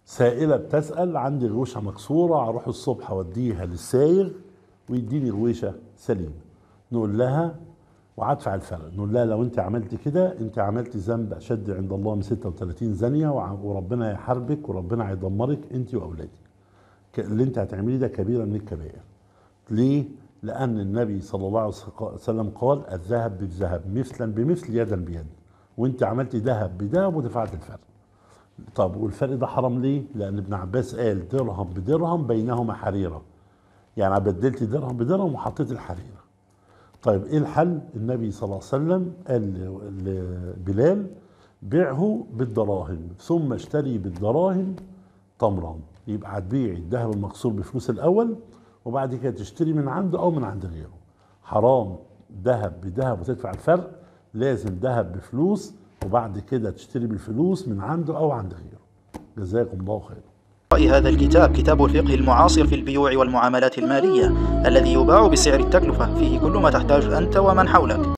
سائلة بتسأل عندي غوشة مكسورة هروح الصبح أوديها للسايغ ويديني غويشة سليمة نقول لها وهدفع الفرق نقول لها لو انت عملت كده انت عملت ذنب اشد عند الله من 36 زانية وع- وربنا هيحاربك وربنا هيدمرك انت واولادك ك- اللي انت هتعمليه ده كبيرة من الكبائر ليه؟ لأن النبي صلى الله عليه وسلم قال الذهب بالذهب مثلا بمثل يدا بيد وانت عملت ذهب بذهب ودفعت الفرق طب والفرق ده حرام ليه؟ لأن ابن عباس قال درهم بدرهم بينهما حريرة يعني بدلت درهم بدرهم وحطيت الحريرة طيب ايه الحل؟ النبي صلى الله عليه وسلم قال ل- لبلال بيعه بالدراهم ثم اشتري بالدراهم تمرا يبقى هتبيعي الذهب المكسور بفلوس الاول وبعد كده تشتري من عنده او من عند غيره حرام ذهب بذهب وتدفع الفرق لازم ذهب بفلوس وبعد كده تشتري بالفلوس من عنده او عند غيره جزاكم الله خيرا رأي هذا الكتاب كتاب الفقه المعاصر في البيوع والمعاملات المالية الذي يباع بسعر التكلفة فيه كل ما تحتاج أنت ومن حولك